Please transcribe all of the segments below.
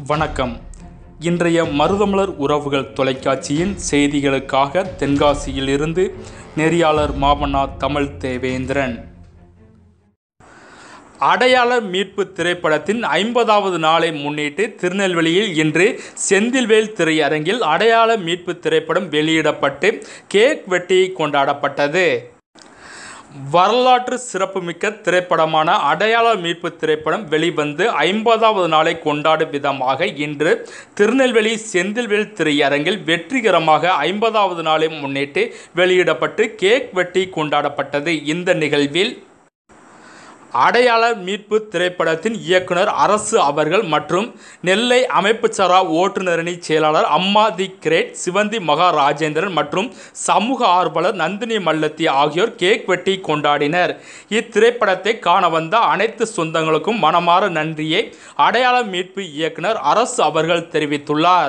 வணக்கம் இன்றைய மருதமலர் உறவுகள் தொலைக்காட்சியின் செய்திகளுக்காக தென்காசியிலிருந்து நெறியாளர் மாமன்னா தமிழ் தேவேந்திரன் அடையாள மீட்பு திரைப்படத்தின் ஐம்பதாவது நாளை முன்னிட்டு திருநெல்வேலியில் இன்று செந்தில்வேல் திரையரங்கில் அடையாள மீட்பு திரைப்படம் வெளியிடப்பட்டு கேக் வெட்டி கொண்டாடப்பட்டது வரலாற்று சிறப்புமிக்க திரைப்படமான அடையாள மீட்பு திரைப்படம் வெளிவந்து ஐம்பதாவது நாளை கொண்டாடும் விதமாக இன்று திருநெல்வேலி செந்தில்வேல் திரையரங்கில் வெற்றிகரமாக ஐம்பதாவது நாளை முன்னிட்டு வெளியிடப்பட்டு கேக் வெட்டி கொண்டாடப்பட்டது இந்த நிகழ்வில் அடையாள மீட்பு திரைப்படத்தின் இயக்குனர் அரசு அவர்கள் மற்றும் நெல்லை அமைப்புச்சாரா ஓட்டுநரணி செயலாளர் அம்மா தி கிரேட் சிவந்தி மகா ராஜேந்திரன் மற்றும் சமூக ஆர்வலர் நந்தினி மல்லத்தி ஆகியோர் கேக் வெட்டி கொண்டாடினர் இத்திரைப்படத்தை காண வந்த அனைத்து சொந்தங்களுக்கும் மனமாற நன்றியை அடையாள மீட்பு இயக்குனர் அரசு அவர்கள் தெரிவித்துள்ளார்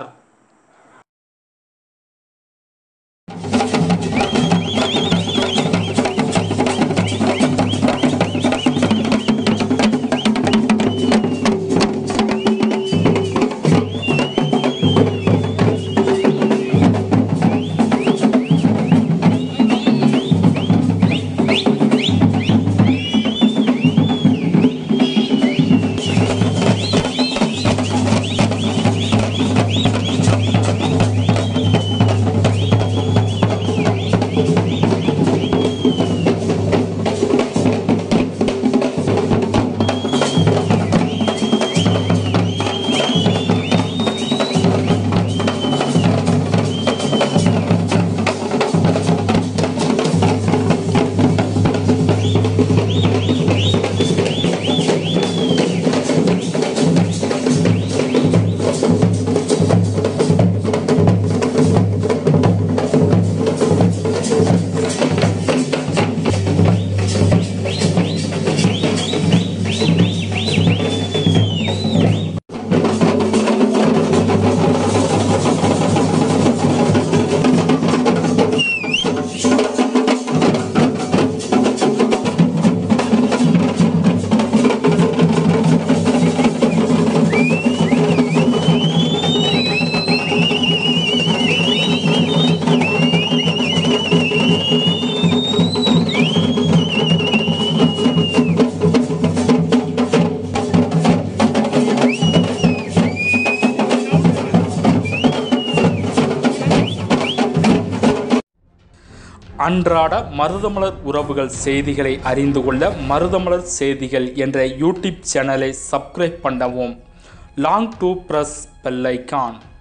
அன்றாட மருதமலர் உறவுகள் செய்திகளை அறிந்து கொள்ள மருதமலர் செய்திகள் என்ற யூடியூப் சேனலை சப்ஸ்கிரைப் பண்ணவும் லாங் டு ப்ரெஸ் பெல்லைக்கான்